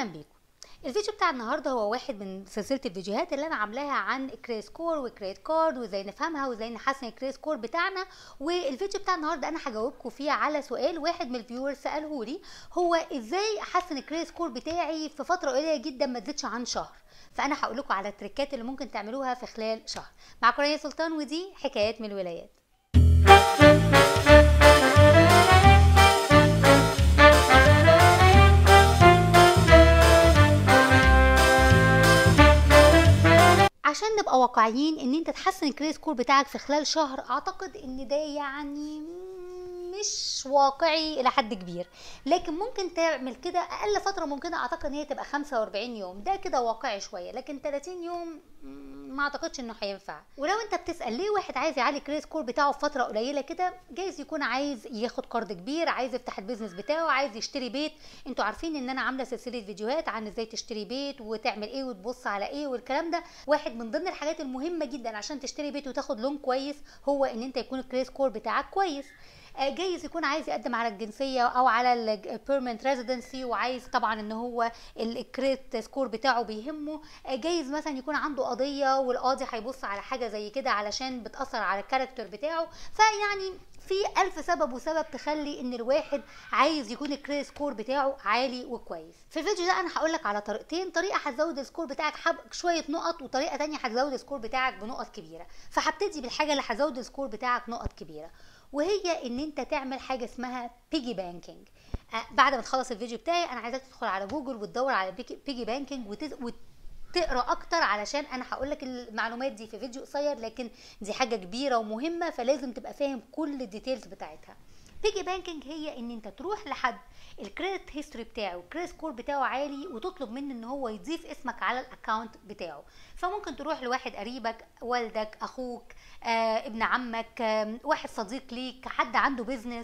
اهلا بيكم الفيديو بتاع النهارده هو واحد من سلسله الفيديوهات اللي انا عاملاها عن كريدت سكور وكريدت كارد وازاي نفهمها وازاي نحسن الكريدت سكور بتاعنا والفيديو بتاع النهارده انا هجاوبكم فيه على سؤال واحد من الفيورز ساله لي هو ازاي احسن الكريدت سكور بتاعي في فتره قليله جدا ما تزيدش عن شهر فانا هقول لكم على التريكات اللي ممكن تعملوها في خلال شهر معاكم رانيا سلطان ودي حكايات من الولايات عشان نبقى واقعيين ان انت تحسن الكريدت سكور بتاعك في خلال شهر اعتقد ان ده يعني مش واقعي الى حد كبير لكن ممكن تعمل كده اقل فتره ممكنه اعتقد ان هي تبقى 45 يوم ده كده واقعي شويه لكن 30 يوم ما اعتقدش انه هينفع ولو انت بتسال ليه واحد عايز يعلي الكريدت سكور بتاعه في فتره قليله كده جايز يكون عايز ياخد قرض كبير عايز يفتح البيزنس بتاعه عايز يشتري بيت انتوا عارفين ان انا عامله سلسله فيديوهات عن ازاي تشتري بيت وتعمل ايه وتبص على ايه والكلام ده واحد من ضمن الحاجات المهمه جدا عشان تشتري بيت وتاخد لون كويس هو ان انت يكون الكريدت سكور بتاعك كويس جايز يكون عايز يقدم على الجنسيه او على البيرمنت ريزيدنسي وعايز طبعا ان هو الكريدت سكور بتاعه بيهمه جايز مثلا يكون عنده قضيه والقاضي هيبص على حاجه زي كده علشان بتاثر على الكاركتر بتاعه فيعني في ألف سبب وسبب تخلي إن الواحد عايز يكون الكريدت سكور بتاعه عالي وكويس. في الفيديو ده أنا هقول لك على طريقتين، طريقة هتزود السكور بتاعك حب شوية نقط وطريقة تانية هتزود السكور بتاعك بنقط كبيرة. فهبتدي بالحاجة اللي هتزود السكور بتاعك نقط كبيرة. وهي ان انت تعمل حاجه اسمها بيجي بانكينج آه بعد ما تخلص الفيديو بتاعي انا عايزاك تدخل على جوجل وتدور على بيجي بانكينج وتز... وتقرا اكتر علشان انا هقول لك المعلومات دي في فيديو قصير لكن دي حاجه كبيره ومهمه فلازم تبقى فاهم كل الديتيلز بتاعتها بيجي بانكينج هي ان انت تروح لحد الكريدت هيستوري بتاعه الكريدت سكور بتاعه عالي وتطلب منه ان هو يضيف اسمك على الاكونت بتاعه فممكن تروح لواحد قريبك والدك اخوك آه، ابن عمك آه، واحد صديق ليك حد عنده بيزنس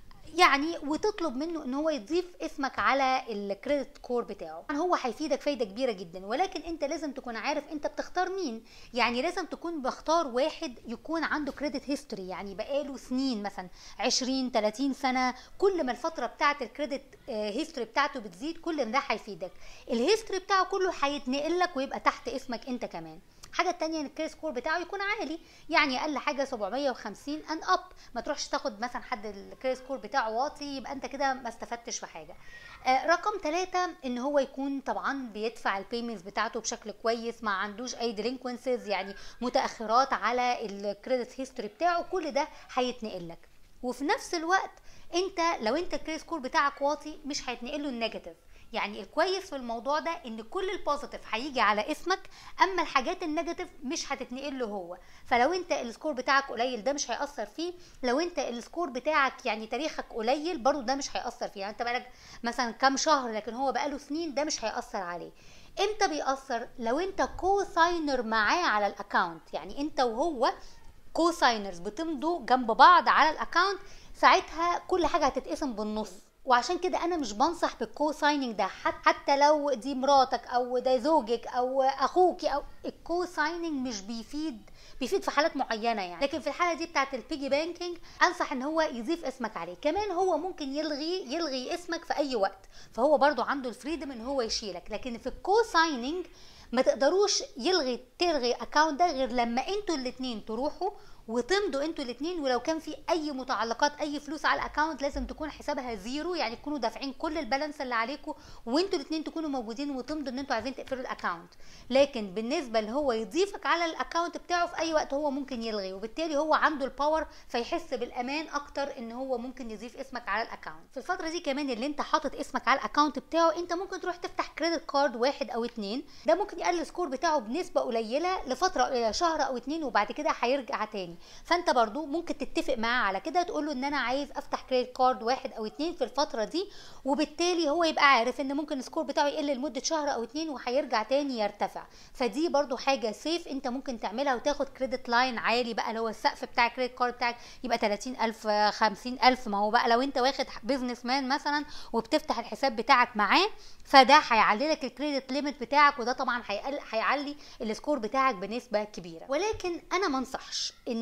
يعني وتطلب منه ان هو يضيف اسمك على الكريدت كور بتاعه هو هيفيدك فايده كبيره جدا ولكن انت لازم تكون عارف انت بتختار مين يعني لازم تكون بختار واحد يكون عنده كريدت هيستوري يعني بقاله سنين مثلا 20 30 سنه كل ما الفتره بتاعه الكريدت هيستوري بتاعته بتزيد كل ما ده هيفيدك الهيستوري بتاعه كله هيتنقل لك ويبقى تحت اسمك انت كمان الحاجه التانية ان الكريدت سكور بتاعه يكون عالي يعني اقل حاجه 750 ان اب ما تروحش تاخد مثلا حد الكريدت سكور بتاعه واطي يبقى انت كده ما استفدتش في حاجه آه رقم ثلاثة ان هو يكون طبعا بيدفع البيمنتس بتاعته بشكل كويس ما عندوش اي ديلينكونسز يعني متاخرات على الكريدت هيستوري بتاعه كل ده هيتنقل لك وفي نفس الوقت انت لو انت الكريدت سكور بتاعك واطي مش هيتنقل له النيجاتيف يعني الكويس في الموضوع ده ان كل البوزيتيف هيجي على اسمك اما الحاجات النيجاتيف مش هتتنقل له هو فلو انت السكور بتاعك قليل ده مش هيأثر فيه لو انت السكور بتاعك يعني تاريخك قليل برضو ده مش هيأثر فيه يعني انت بقالك مثلا كام شهر لكن هو بقاله سنين ده مش هيأثر عليه امتى بيأثر لو انت كو ساينر معاه على الاكونت يعني انت وهو كو ساينرز بتمضوا جنب بعض على الاكونت ساعتها كل حاجه هتتقسم بالنص وعشان كده انا مش بنصح بالكو سايننج ده حتى لو دي مراتك او ده زوجك او اخوك او الكو سايننج مش بيفيد بيفيد في حالات معينه يعني لكن في الحاله دي بتاعه البيجي بانكينج انصح ان هو يضيف اسمك عليه كمان هو ممكن يلغي يلغي اسمك في اي وقت فهو برضو عنده الفريدم ان هو يشيلك لكن في الكو سايننج ما تقدروش يلغي تلغي اكونت ده غير لما انتوا الاثنين تروحوا وتمضوا انتوا الاثنين ولو كان في اي متعلقات اي فلوس على الاكونت لازم تكون حسابها زيرو يعني تكونوا دافعين كل البالانس اللي عليكم وانتوا الاثنين تكونوا موجودين وتمضوا ان انتوا عايزين تقفلوا الاكونت لكن بالنسبه اللي هو يضيفك على الاكونت بتاعه في اي وقت هو ممكن يلغي وبالتالي هو عنده الباور فيحس بالامان اكتر ان هو ممكن يضيف اسمك على الاكونت في الفتره دي كمان اللي انت حاطط اسمك على الاكونت بتاعه انت ممكن تروح تفتح كريدت كارد واحد او اتنين ده ممكن يقلل السكور بتاعه بنسبه قليله لفتره قليله شهر او اتنين وبعد كده هيرجع تاني فانت برضو ممكن تتفق معاه على كده تقول له ان انا عايز افتح كريدت كارد واحد او اتنين في الفتره دي وبالتالي هو يبقى عارف ان ممكن السكور بتاعه يقل لمده شهر او اتنين وهيرجع تاني يرتفع فدي برضو حاجه سيف انت ممكن تعملها وتاخد كريدت لاين عالي بقى اللي هو السقف بتاع الكريدت كارد بتاعك يبقى 30000 50000 ما هو بقى لو انت واخد بيزنس مان مثلا وبتفتح الحساب بتاعك معاه فده هيعلي لك الكريدت ليميت بتاعك وده طبعا هيعلي السكور بتاعك بنسبه كبيره ولكن انا ما انصحش ان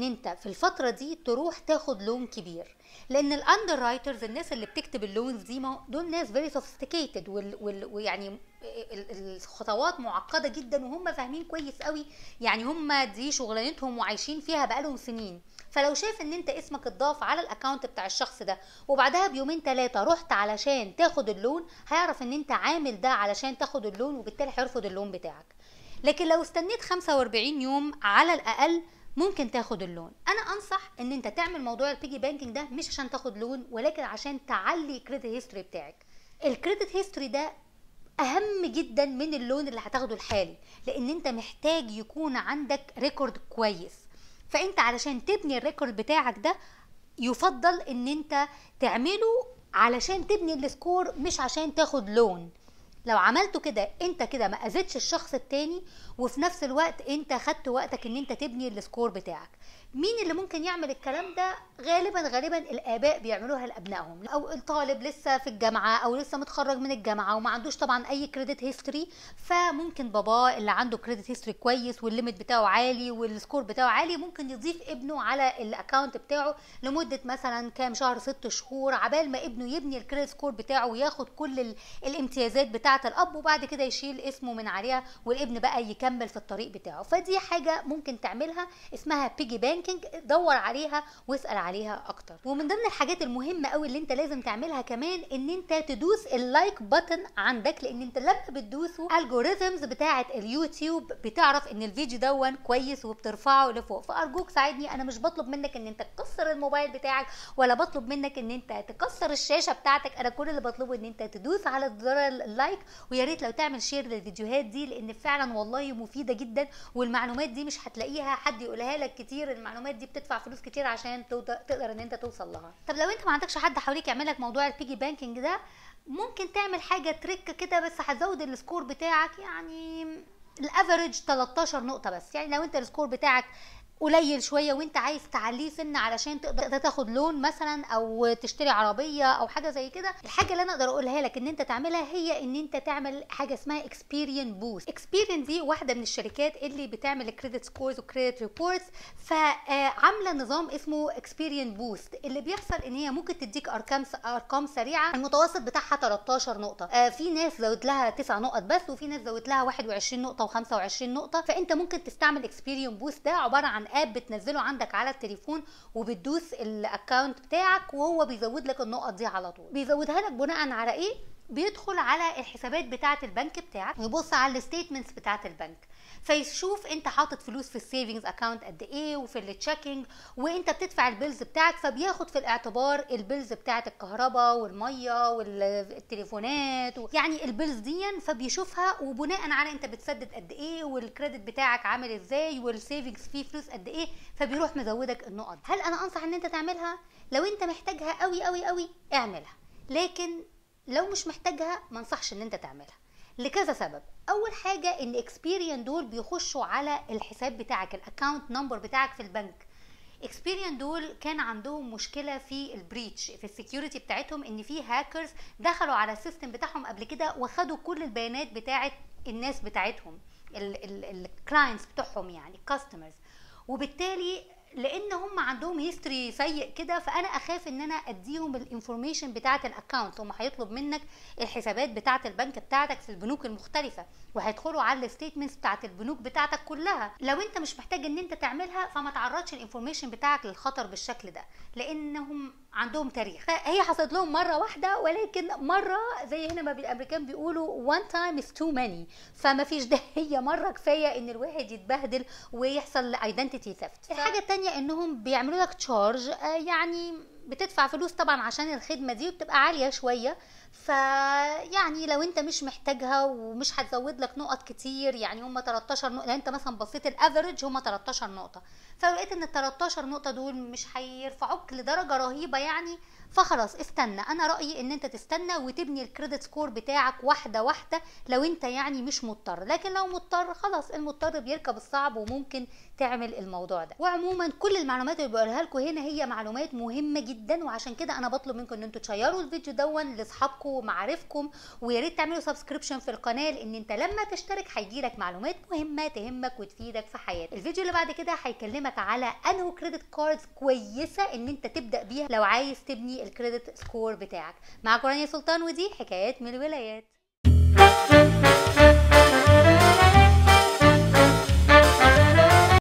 انت في الفتره دي تروح تاخد لون كبير لان الاندر رايترز الناس اللي بتكتب اللونز دي ما دول ناس فيري سوفيستيكيتد ويعني الخطوات معقده جدا وهم فاهمين كويس قوي يعني هم دي شغلانتهم وعايشين فيها بقالهم سنين فلو شاف ان انت اسمك اتضاف على الاكونت بتاع الشخص ده وبعدها بيومين ثلاثه رحت علشان تاخد اللون هيعرف ان انت عامل ده علشان تاخد اللون وبالتالي هيرفض اللون بتاعك لكن لو استنيت 45 يوم على الاقل ممكن تاخد اللون انا انصح ان انت تعمل موضوع البيجي بانكينج ده مش عشان تاخد لون ولكن عشان تعلي كريدت هيستوري بتاعك الكريدت هيستوري ده اهم جدا من اللون اللي هتاخده الحالي لان انت محتاج يكون عندك ريكورد كويس فانت علشان تبني الريكورد بتاعك ده يفضل ان انت تعمله علشان تبني السكور مش عشان تاخد لون لو عملته كده انت كده ما اذيتش الشخص التاني وفي نفس الوقت انت خدت وقتك ان انت تبني السكور بتاعك مين اللي ممكن يعمل الكلام ده غالبا غالبا الاباء بيعملوها لابنائهم او الطالب لسه في الجامعه او لسه متخرج من الجامعه وما عندوش طبعا اي كريدت هيستوري فممكن باباه اللي عنده كريدت هيستوري كويس والليميت بتاعه عالي والسكور بتاعه عالي ممكن يضيف ابنه على الاكونت بتاعه لمده مثلا كام شهر ست شهور عبال ما ابنه يبني الكريدت سكور بتاعه وياخد كل الامتيازات بتاعه الاب وبعد كده يشيل اسمه من عليها والابن بقى يكمل في الطريق بتاعه فدي حاجه ممكن تعملها اسمها بيجي بانكينج دور عليها واسال عليها اكتر ومن ضمن الحاجات المهمه قوي اللي انت لازم تعملها كمان ان انت تدوس اللايك بutton عندك لان انت لما بتدوسه الجوريزمز بتاعه اليوتيوب بتعرف ان الفيديو دون كويس وبترفعه لفوق فارجوك ساعدني انا مش بطلب منك ان انت تكسر الموبايل بتاعك ولا بطلب منك ان انت تكسر الشاشه بتاعتك انا كل اللي بطلبه ان انت تدوس على زر اللايك ويا ريت لو تعمل شير للفيديوهات دي لان فعلا والله مفيده جدا والمعلومات دي مش هتلاقيها حد يقولها لك كتير المعلومات دي بتدفع فلوس كتير عشان تقدر ان انت توصل لها طب لو انت ما عندكش حد حواليك يعمل لك موضوع البيجي بانكينج ده ممكن تعمل حاجه تريك كده بس هتزود السكور بتاعك يعني الافريج 13 نقطه بس يعني لو انت السكور بتاعك قليل شويه وانت عايز تعليه سن علشان تقدر تاخد لون مثلا او تشتري عربيه او حاجه زي كده الحاجه اللي انا اقدر اقولها لك ان انت تعملها هي ان انت تعمل حاجه اسمها اكسبيريان بوست اكسبيريان دي واحده من الشركات اللي بتعمل الكريدت سكورز وكريدت ريبورتس فعامله نظام اسمه اكسبيريان بوست اللي بيحصل ان هي ممكن تديك ارقام ارقام سريعه المتوسط بتاعها 13 نقطه في ناس زود لها 9 نقط بس وفي ناس زود لها 21 نقطه و25 نقطه فانت ممكن تستعمل اكسبيريان بوست ده عباره عن اب بتنزله عندك على التليفون وبتدوس الاكونت بتاعك وهو بيزود لك النقط دي على طول بيزودها لك بناء على ايه بيدخل على الحسابات بتاعه البنك بتاعك ويبص على الستيتمنتس بتاعه البنك فيشوف انت حاطط فلوس في السيفنجز اكاونت قد ايه وفي التشيكنج وانت بتدفع البيلز بتاعك فبياخد في الاعتبار البيلز بتاعه الكهرباء والميه والتليفونات و... يعني البيلز دي فبيشوفها وبناء على انت بتسدد قد ايه والكريدت بتاعك عامل ازاي والسيفنجز فيه فلوس قد ايه فبيروح مزودك النقط هل انا انصح ان انت تعملها لو انت محتاجها قوي قوي قوي اعملها لكن لو مش محتاجها ما انصحش ان انت تعملها لكذا سبب اول حاجه ان اكسبيريان دول بيخشوا على الحساب بتاعك الاكونت نمبر بتاعك في البنك اكسبيريان دول كان عندهم مشكله في البريتش في السكيورتي بتاعتهم ان في هاكرز دخلوا على السيستم بتاعهم قبل كده وخدوا كل البيانات بتاعت الناس بتاعتهم الكلاينتس بتوعهم يعني كاستمرز وبالتالي لان هم عندهم هيستوري سيء كده فانا اخاف ان انا اديهم الانفورميشن بتاعه الاكونت هم هيطلب منك الحسابات بتاعه البنك بتاعتك في البنوك المختلفه وهيدخلوا على الستيتمنتس بتاعه البنوك بتاعتك كلها لو انت مش محتاج ان انت تعملها فما تعرضش الانفورميشن بتاعك للخطر بالشكل ده لانهم عندهم تاريخ هي حصلت لهم مره واحده ولكن مره زي هنا ما الامريكان بيقولوا one time is too many فما فيش ده هي مره كفايه ان الواحد يتبهدل ويحصل ايدنتيتي ثيفت الحاجه الثانيه انهم بيعملوا لك تشارج يعني بتدفع فلوس طبعا عشان الخدمه دي وبتبقى عاليه شويه فيعني لو انت مش محتاجها ومش هتزود لك نقط كتير يعني هم 13 نقطه لو انت مثلا بصيت الافريج هم 13 نقطه فلو لقيت ان ال 13 نقطه دول مش هيرفعوك لدرجه رهيبه يعني فخلاص استنى انا رايي ان انت تستنى وتبني الكريدت سكور بتاعك واحده واحده لو انت يعني مش مضطر لكن لو مضطر خلاص المضطر بيركب الصعب وممكن تعمل الموضوع ده وعموما كل المعلومات اللي بقولها لكم هنا هي معلومات مهمه جدا وعشان كده انا بطلب منكم ان انتوا تشيروا الفيديو دون لاصحابكم ومعارفكم ويا ريت تعملوا سبسكريبشن في القناه لان انت لما تشترك هيجيلك معلومات مهمه تهمك وتفيدك في حياتك الفيديو اللي بعد كده هيكلمك على انه كريدت كاردز كويسه ان انت تبدا بيها لو عايز تبني الكريدت سكور بتاعك معاكم رانيا سلطان ودي حكايات من الولايات